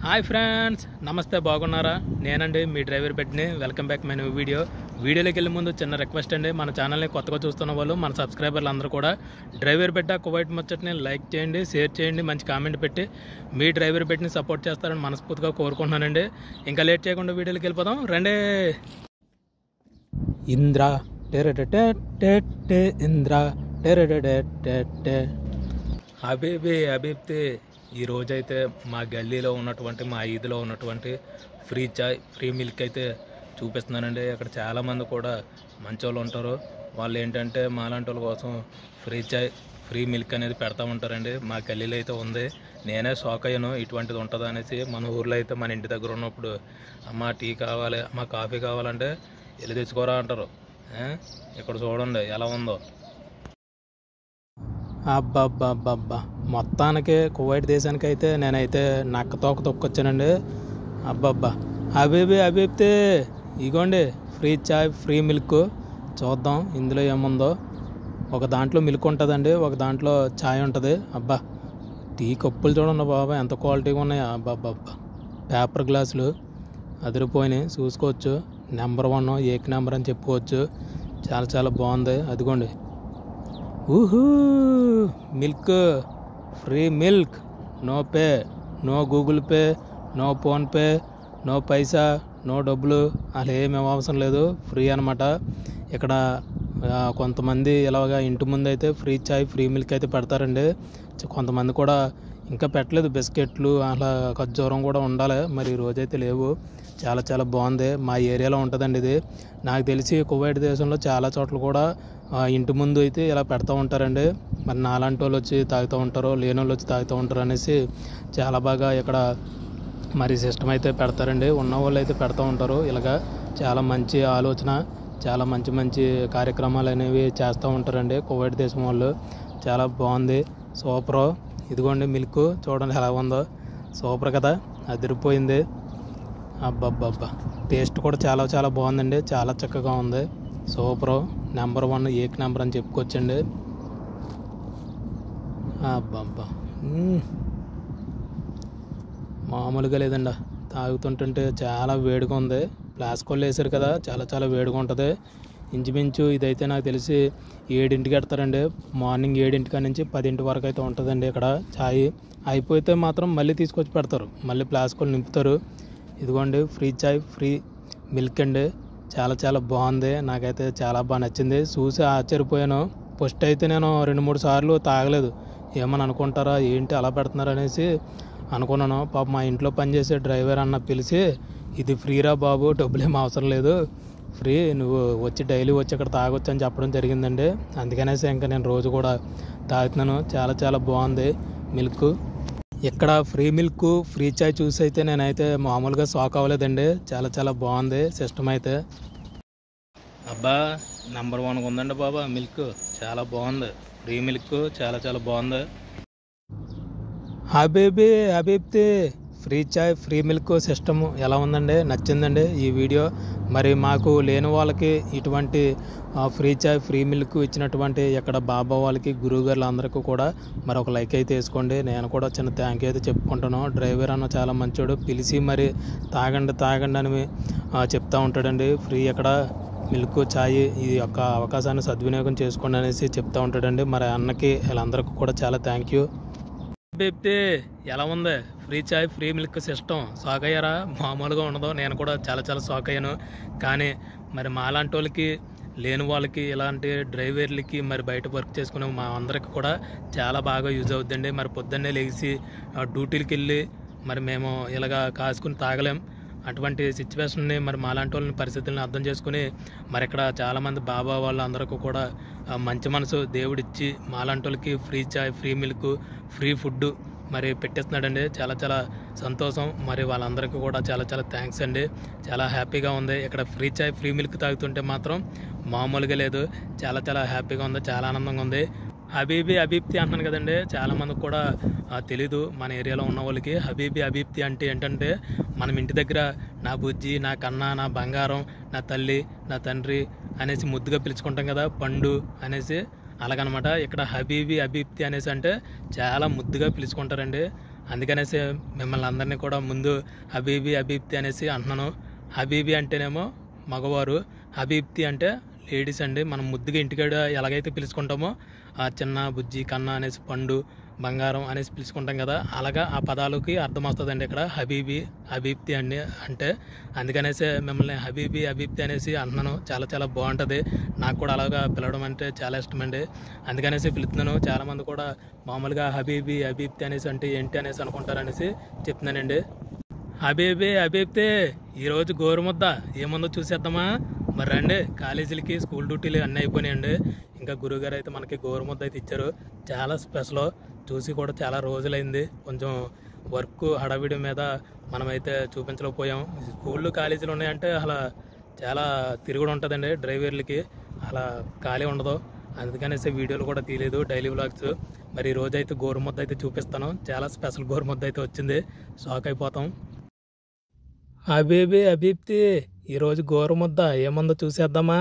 Hi friends నమస్తే బాగున్నారా నేనండి మీ డ్రైవర్ పెట్టిని welcome back my new video వీడియోలోకి వెళ్ళే ముందు చిన్న రిక్వెస్ట్ అండి మన ఛానల్ని కొత్తగా చూస్తున్న వాళ్ళు మన సబ్స్క్రైబర్లు అందరూ కూడా డ్రైవర్ పెట్ట కువైట్ ముచ్చట్ని లైక్ చేయండి షేర్ చేయండి మంచి కామెంట్ పెట్టి మీ డ్రైవర్ పెట్టిని సపోర్ట్ చేస్తారని మనస్ఫూర్తిగా కోరుకుంటున్నానండి ఇంకా లేట్ చేయకుండా వీడియోలోకి వెళ్ళిపోదాం రండి ఇంద్ర టెరటెటెటె ఇంద్ర టెరటెటెటె హబీబీ హబీబ్తే ఈ రోజైతే మా గల్లీలో ఉన్నటువంటి మా ఈదులో ఉన్నటువంటి ఫ్రీ చాయ్ ఫ్రీ మిల్క్ అయితే చూపిస్తున్నానండి అక్కడ చాలామంది కూడా మంచోళ్ళు ఉంటారు వాళ్ళు ఏంటంటే మాలాంటి వాళ్ళ కోసం ఫ్రీ చాయ్ ఫ్రీ మిల్క్ అనేది పెడతా ఉంటారండి మా గల్లీలో అయితే ఉంది నేనే షాక్ అయ్యాను ఇటువంటిది ఉంటుందా అనేసి మన ఊర్లో అయితే మన ఇంటి దగ్గర ఉన్నప్పుడు అమ్మ టీ కావాలి అమ్మ కాఫీ కావాలంటే వెళ్ళి తెచ్చుకోరా అంటారు ఆ? ఇక్కడ చూడండి ఎలా ఉందో అబ్బబ్బబ్బబ్బా మొత్తానికి కువైట్ దేశానికి అయితే నేనైతే నక్క తోక తొక్కొచ్చానండి అబ్బబ్బా హబీబీ హబీబ్తే ఇగోండి ఫ్రీ చాయ్ ఫ్రీ మిల్క్ చూద్దాం ఇందులో ఏముందో ఒక దాంట్లో మిల్క్ ఉంటుందండి ఒక దాంట్లో చాయ్ ఉంటుంది అబ్బా టీ కప్పులు చూడండి బాబా ఎంత క్వాలిటీగా ఉన్నాయి అబ్బబ్బబ్బా పేపర్ గ్లాసులు అదిరిపోయినాయి చూసుకోవచ్చు నెంబర్ వన్ ఏక్ నెంబర్ అని చెప్పుకోవచ్చు చాలా చాలా బాగుంది అదిగోండి ఊహూ milk free milk no pay no Google pay no PhonePe no పైసా నో డబ్బులు అలా ఏమి అవసరం లేదు ఫ్రీ అనమాట ఇక్కడ ఆ, కొంతమంది ఇలాగా ఇంటి ముందు అయితే ఫ్రీ చాయ్ ఫ్రీ మిల్క్ అయితే పెడతారండి చ- కొంతమంది కూడా ఇంకా పెట్టలేదు బిస్కెట్లు అలా ఖర్జూరం కూడా ఉండాలి మరి ఈ రోజైతే లేవు చాలా చాలా బాగుంది మా ఏరియాలో ఉంటుందండి ఇది నాకు తెలిసి కువైట్ దేశంలో చాలా చోట్ల కూడా ఆ, ఇంటి ముందు అయితే ఇలా పెడతా ఉంటారండి మరి నాలాంటి వాళ్ళు వచ్చి తాగుతూ ఉంటారు లేని వాళ్ళు వచ్చి తాగుతూ ఉంటారు అనేసి చాలా బాగా ఇక్కడ మరి సిస్టమ్ అయితే పెడతారండి ఉన్న వాళ్ళు అయితే పెడతా ఉంటారు ఇలాగా చాలా మంచి ఆలోచన చాలా మంచి మంచి కార్యక్రమాలు అనేవి చేస్తూ ఉంటారండి కువైట్ దేశం వాళ్ళు చాలా బాగుంది సూపర్ ఇదిగోండి మిల్క్ చూడండి ఎలా ఉందో సూపర్ కదా అదిరిపోయింది అబ్బబ్బబ్బా టేస్ట్ కూడా చాలా చాలా బాగుందండి చాలా చక్కగా ఉంది సూపర్ నెంబర్ వన్ ఏక్ నెంబర్ అని చెప్పుకోవచ్చండి అబ్బబ్బా మ్మ్. మామూలుగా లేదండి తాగుతుంటుంటే చాలా వేడిగా ఉంది ఫ్లాస్క్ వాళ్ళు వేసారు కదా చాలా చాలా వేడిగా ఉంటుంది ఇంచుమించు ఇదైతే నాకు తెలిసి ఏడింటికి పెడతారండి మార్నింగ్ ఏడింటి నుంచి పదింటి వరకు అయితే ఉంటుందండి ఇక్కడ ఛాయ్ అయిపోతే మాత్రం మళ్ళీ తీసుకొచ్చి పెడతారు మళ్ళీ ఫ్లాస్క్ వాళ్ళు నింపుతారు ఇదిగోండి ఫ్రీ చాయ్ ఫ్రీ మిల్క్ అండి చాలా చాలా బాగుంది నాకైతే చాలా బాగా నచ్చింది చూసి ఆశ్చర్యపోయాను ఫస్ట్ అయితే నేను రెండు మూడు సార్లు తాగలేదు ఏమని అనుకుంటారా ఏంటి అలా పెడుతున్నారు అనేసి అనుకున్నాను పాప మా ఇంట్లో పనిచేసే డ్రైవర్ అన్న పిలిచి ఇది ఫ్రీరా బాబు డబ్బులు ఏం అవసరం లేదు ఫ్రీ నువ్వు వచ్చి డైలీ వచ్చి ఇక్కడ తాగొచ్చు అని చెప్పడం జరిగిందండి అందుకనేసి ఇంకా నేను రోజు కూడా తాగుతున్నాను చాలా చాలా బాగుంది మిల్క్ ఇక్కడ ఫ్రీ మిల్క్ ఫ్రీ చాయ్ చూసి అయితే నేనైతే మామూలుగా షాక్ అవ్వలేదండి చాలా చాలా బాగుంది సిస్టమ్ అయితే అబ్బా నంబర్ వన్ ఉందండి బాబా మిల్క్ చాలా బాగుంది ఫ్రీ మిల్క్ చాలా చాలా బాగుంది హబీబీ హబీబ్తి ఫ్రీ చాయ్ ఫ్రీ మిల్క్ సిస్టమ్ ఎలా ఉందండి నచ్చిందండి ఈ వీడియో మరి మాకు లేని వాళ్ళకి ఇటువంటి ఆ, ఫ్రీ చాయ్ ఫ్రీ మిల్క్ ఇచ్చినటువంటి ఇక్కడ బాబా వాళ్ళకి గురువు గారులు అందరికీ కూడా మరి ఒక లైక్ అయితే వేసుకోండి నేను కూడా చిన్న థ్యాంక్ యూ అయితే చెప్పుకుంటాను డ్రైవర్ అన్న చాలా మంచోడు పిలిచి మరి తాగండి తాగండి అని ఆ, చెప్తా ఉంటాడండి ఫ్రీ ఇక్కడ మిల్క్ ఛాయ్ ఈ యొక్క అవకాశాన్ని సద్వినియోగం చేసుకోండి అనేసి చెప్తా ఉంటాడండి మరి అన్నకి వీళ్ళందరికీ కూడా చాలా థ్యాంక్ యూ బేబ్తే ఎలా ఉంది ఫ్రీ చాయ్ ఫ్రీ మిల్క్ సిస్టమ్ షాక్ అయ్యారా మామూలుగా ఉండదు నేను కూడా చాలా చాలా షాక్ అయ్యాను కానీ మరి మాలాంటి వాళ్ళకి లేని వాళ్ళకి ఇలాంటి డ్రైవర్లకి మరి బయట వర్క్ చేసుకునే మా అందరికి కూడా చాలా బాగా యూజ్ అవుతుందండి మరి పొద్దున్నే లేచి ఆ, డ్యూటీలకి వెళ్ళి మరి మేము ఇలాగా కాసుకుని తాగలేం అటువంటి సిచ్యువేషన్ని మరి మాలాంటి వాళ్ళని పరిస్థితులను అర్థం చేసుకుని మరి ఇక్కడ చాలామంది బాబా వాళ్ళు అందరికీ కూడా ఆ, మంచి మనసు దేవుడిచ్చి మాలాంటి వాళ్ళకి ఫ్రీ చాయ్ ఫ్రీ మిల్క్ ఫ్రీ ఫుడ్ మరి పెట్టేస్తున్నాడండి చాలా చాలా సంతోషం మరి వాళ్ళందరికీ కూడా చాలా చాలా థ్యాంక్స్ అండి చాలా హ్యాపీగా ఉంది ఇక్కడ ఫ్రీ చాయ్ ఫ్రీ మిల్క్ తాగుతుంటే మాత్రం మామూలుగా లేదు చాలా చాలా హ్యాపీగా ఉంది చాలా ఆనందంగా ఉంది హబీబీ అబీప్తి అంటున్నాను కదండి చాలా మందికి కూడా ఆ, తెలీదు మన ఏరియాలో ఉన్న వాళ్ళకి హబీబీ అబీప్తి అంటే ఏంటంటే మనం ఇంటి దగ్గర నా బుజ్జి నా కన్న నా బంగారం నా తల్లి నా తండ్రి అనేసి ముద్దుగా పిలుచుకుంటాం కదా పండు అనేసి అలాగనమాట ఇక్కడ హబీబీ అబీప్తి అనేసి అంటే చాలా ముద్దుగా పిలుచుకుంటారండి అందుకనేసి మిమ్మల్ని అందరినీ కూడా ముందు హబీబీ హబీబ్తి అనేసి అంటున్నాను హబీబీ అంటేనేమో మగవారు హబీబ్తి అంటే లేడీస్ అండి మనం ముద్దుగా ఇంటికాడ ఎలాగైతే పిలుచుకుంటామో ఆ చిన్న బుజ్జి కన్న అనేసి పండు బంగారం అనేసి పిలుచుకుంటాం కదా అలాగా ఆ పదాలకి అర్థం వస్తుందండి ఇక్కడ హబీబీ హబీబ్తి అండి అంటే అందుకనేసి మిమ్మల్ని హబీబీ హబీబ్తి అనేసి అంటున్నాను చాలా చాలా బాగుంటుంది నాకు కూడా అలాగా పిలవడం అంటే చాలా ఇష్టం అండి అందుకనేసి పిలుస్తున్నాను చాలామంది కూడా మామూలుగా హబీబీ హబీబ్తి అనేసి అంటే ఏంటి అనేసి అనుకుంటారు అనేసి చెప్తున్నానండి హబీబీ హబీబ్తే ఈరోజు గోరుముద్ద ఏముందో చూసేద్దామా మరి రండి కాలేజీలకి స్కూల్ డ్యూటీలు అన్నీ అయిపోయినాయండి ఇంకా గురువుగారు అయితే మనకి గోరుముద్ద అయితే ఇచ్చారు చాలా స్పెషల్ చూసి కూడా చాలా రోజులైంది కొంచెం వర్క్ హడావిడి మీద మనమైతే చూపించలేకపోయాం స్కూళ్ళు కాలేజీలు ఉన్నాయంటే అలా చాలా తిరుగుడు ఉంటుందండి డ్రైవర్లకి అలా ఖాళీ ఉండదు అందుకనేసి వీడియోలు కూడా తీయలేదు డైలీ వ్లాగ్స్ మరి ఈ రోజు అయితే గోరుముద్ద అయితే చూపిస్తాను చాలా స్పెషల్ గోరుముద్ద అయితే వచ్చింది షాక్ అయిపోతాం అబీబీ అబీబ్తి ఈరోజు గోరుముద్ద ఏముందో చూసేద్దామా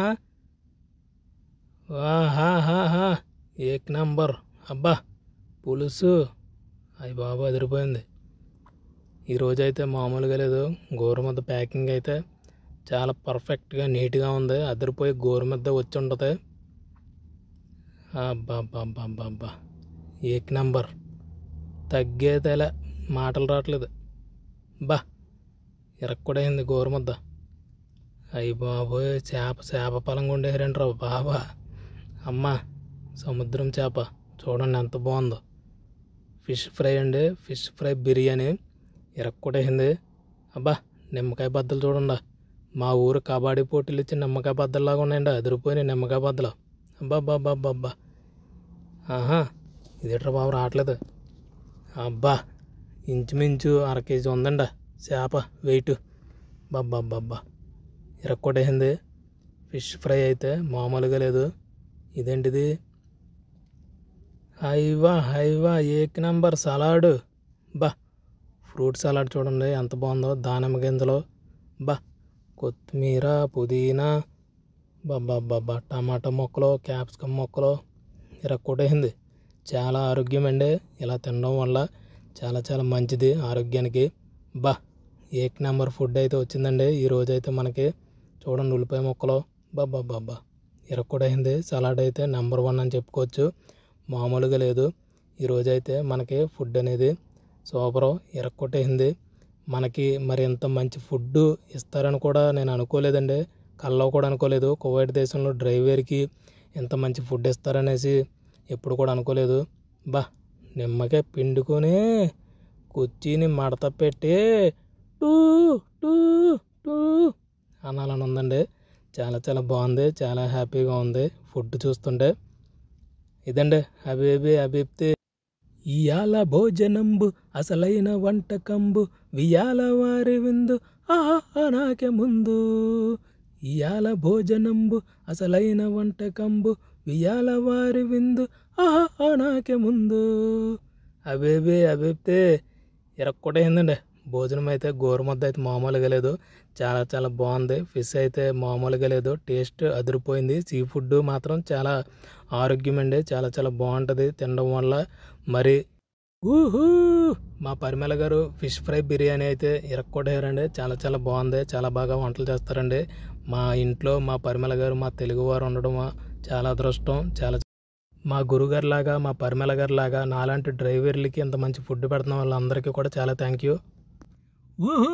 వాహాహాహా ఏక్ నంబర్ అబ్బా పులుసు అయ్యి బాబు అదిరిపోయింది ఈరోజు అయితే మామూలుగా లేదు గోరుముద్ద ప్యాకింగ్ అయితే చాలా పర్ఫెక్ట్గా నీట్గా ఉంది అదిరిపోయి గోరుముద్ద వచ్చి ఉంటుంది అబ్బా అబ్బా అబ్బా అబ్బా అబ్బా ఏక్ నంబర్ తగ్గేదేలే మాటలు రావట్లేదు బా ఇరక్కూడైంది గోరుముద్ద అయ్యి బాబోయ్ చేప చేప పొలంగా ఉండేరండి రా బాబా అమ్మ సముద్రం చేప చూడండి ఎంత బాగుందో ఫిష్ ఫ్రై అండి ఫిష్ ఫ్రై బిర్యానీ ఇరక్కూడైంది అబ్బా నిమ్మకాయ బద్దలు చూడండి మా ఊరు కబడ్డీ పోటీలు ఇచ్చి నిమ్మకాయ బద్దల్లాగా ఉన్నాయండి అదిరిపోయినాయి నిమ్మకాయ బద్దలు అబ్బా అబ్బా అబ్బా అబ్బా అబ్బా ఆహా ఇదేట్రా బాబు రావట్లేదు అబ్బా ఇంచుమించు అర కేజీ ఉందండి చేప వెయిట్ బాబ్బా ఇరక్కొట్టేసింది ఫిష్ ఫ్రై అయితే మామూలుగా లేదు ఇదేంటిది హైవా హైవా ఏక్ నంబర్ సలాడ్ బా ఫ్రూట్ సలాడ్ చూడండి ఎంత బాగుందో దానిమ్మ గింజలు బా కొత్తిమీర పుదీనా బాబ్బా టమాటా మొక్కలు క్యాప్సికమ్ మొక్కలు ఇరక్కొట్టేసింది చాలా ఆరోగ్యం అండి ఇలా తినడం వల్ల చాలా చాలా మంచిది ఆరోగ్యానికి బా ఏక్ నెంబర్ ఫుడ్ అయితే వచ్చిందండి ఈ రోజు అయితే మనకి చూడండి ఉల్లిపాయ ముక్కలు బాబా బాబా ఇరక్కూడైంది సలాడ్ అయితే నెంబర్ వన్ అని చెప్పుకోవచ్చు మామూలుగా లేదు ఈరోజు అయితే మనకి ఫుడ్ అనేది సూపరు ఇరక్కొట్టేసింది మనకి మరి ఇంత మంచి ఫుడ్ ఇస్తారని కూడా నేను అనుకోలేదండి కల్లో కూడా అనుకోలేదు కువైట్ దేశంలో డ్రైవర్కి ఇంత మంచి ఫుడ్ ఇస్తారనేసి ఎప్పుడు కూడా అనుకోలేదు బా నిమ్మకాయ పిండుకొని కుర్చీని మడత పెట్టి టూ టూ టూ అనాలని ఉందండి చాలా చాలా బాగుంది చాలా హ్యాపీగా ఉంది ఫుడ్ చూస్తుంటే ఇదండి హబీబీ హబీబ్తి ఇయాల భోజనంబు అసలైన వంటకంబు వియాల వారి విందు ఆహా నాకే ముందు ఇయాల భోజనంబు అసలైన వంటకంబు వియాల వారి విందు ఆహా నాకే ముందు అబేబే అబేబ్తే ఇరక్కొట్టేసిందండి భోజనం అయితే గోరుముద్ద అయితే మామూలుగా లేదు చాలా చాలా బాగుంది ఫిష్ అయితే మామూలుగా లేదు టేస్ట్ అదిరిపోయింది సీ ఫుడ్ మాత్రం చాలా ఆరోగ్యం అండి చాలా చాలా బాగుంటుంది తినడం వల్ల మరి ఊహూ మా పరిమళ గారు ఫిష్ ఫ్రై బిర్యానీ అయితే ఇరక్కొట్టేయారండి చాలా చాలా బాగుంది చాలా బాగా వంటలు చేస్తారండి మా ఇంట్లో మా పరిమళ గారు మా తెలుగు వారు ఉండడం చాలా అదృష్టం చాలా మా గురుగారు లాగా మా పరిమళ గారు లాగా నాలాంటి డ్రైవర్లకి ఇంత మంచి ఫుడ్ పెడుతున్న వాళ్ళందరికీ కూడా చాలా థ్యాంక్ యూ ఊహూ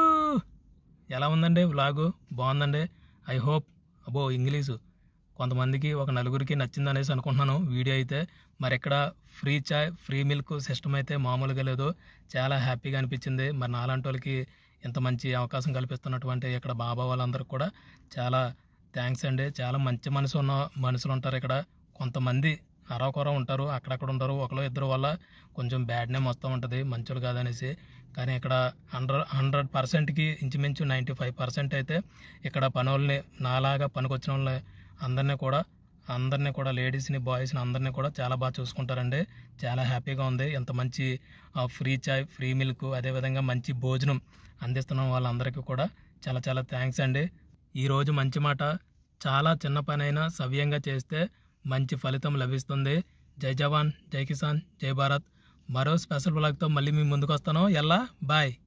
ఎలా ఉందండి వ్లాగు బాగుందండి ఐ హోప్ అబో ఇంగ్లీషు కొంతమందికి ఒక నలుగురికి నచ్చింది అనేసి అనుకుంటున్నాను వీడియో అయితే మరి ఇక్కడ ఫ్రీ చాయ్ ఫ్రీ మిల్క్ సిస్టమ్ అయితే మామూలుగా లేదు చాలా హ్యాపీగా అనిపించింది మరి నాలాంటి వాళ్ళకి ఇంత మంచి అవకాశం కల్పిస్తున్నటువంటి ఇక్కడ బాబా వాళ్ళందరికీ కూడా చాలా థ్యాంక్స్ అండి చాలా మంచి మనసు ఉన్న మనుషులు ఉంటారు ఇక్కడ కొంతమంది అరవకొర ఉంటారు అక్కడక్కడ ఉంటారు ఒకరు ఇద్దరు వల్ల కొంచెం బ్యాడ్ నేమ్ వస్తూ ఉంటుంది మంచోళ్ళు కాదనేసి కానీ ఇక్కడ హండ్రెడ్ హండ్రెడ్ పర్సెంట్కి ఇంచుమించు నైంటీ ఫైవ్ పర్సెంట్ అయితే ఇక్కడ పనుల్ని నాలాగా పనికొచ్చిన వాళ్ళని అందరినీ కూడా అందరినీ కూడా లేడీస్ని బాయ్స్ని అందరినీ కూడా చాలా బాగా చూసుకుంటారండి చాలా హ్యాపీగా ఉంది ఎంత మంచి ఫ్రీ చాయ్ ఫ్రీ మిల్క్ అదేవిధంగా మంచి భోజనం అందిస్తున్న వాళ్ళందరికీ కూడా చాలా చాలా థ్యాంక్స్ అండి ఈరోజు మంచి మాట చాలా చిన్న పనైనా సవ్యంగా చేస్తే మంచి ఫలితం లభిస్తుంది జై జవాన్ జై కిసాన్ జై భారత్ మరో స్పెషల్ బ్లాగ్తో మళ్ళీ మీ ముందుకు వస్తాను ఎల్లా బాయ్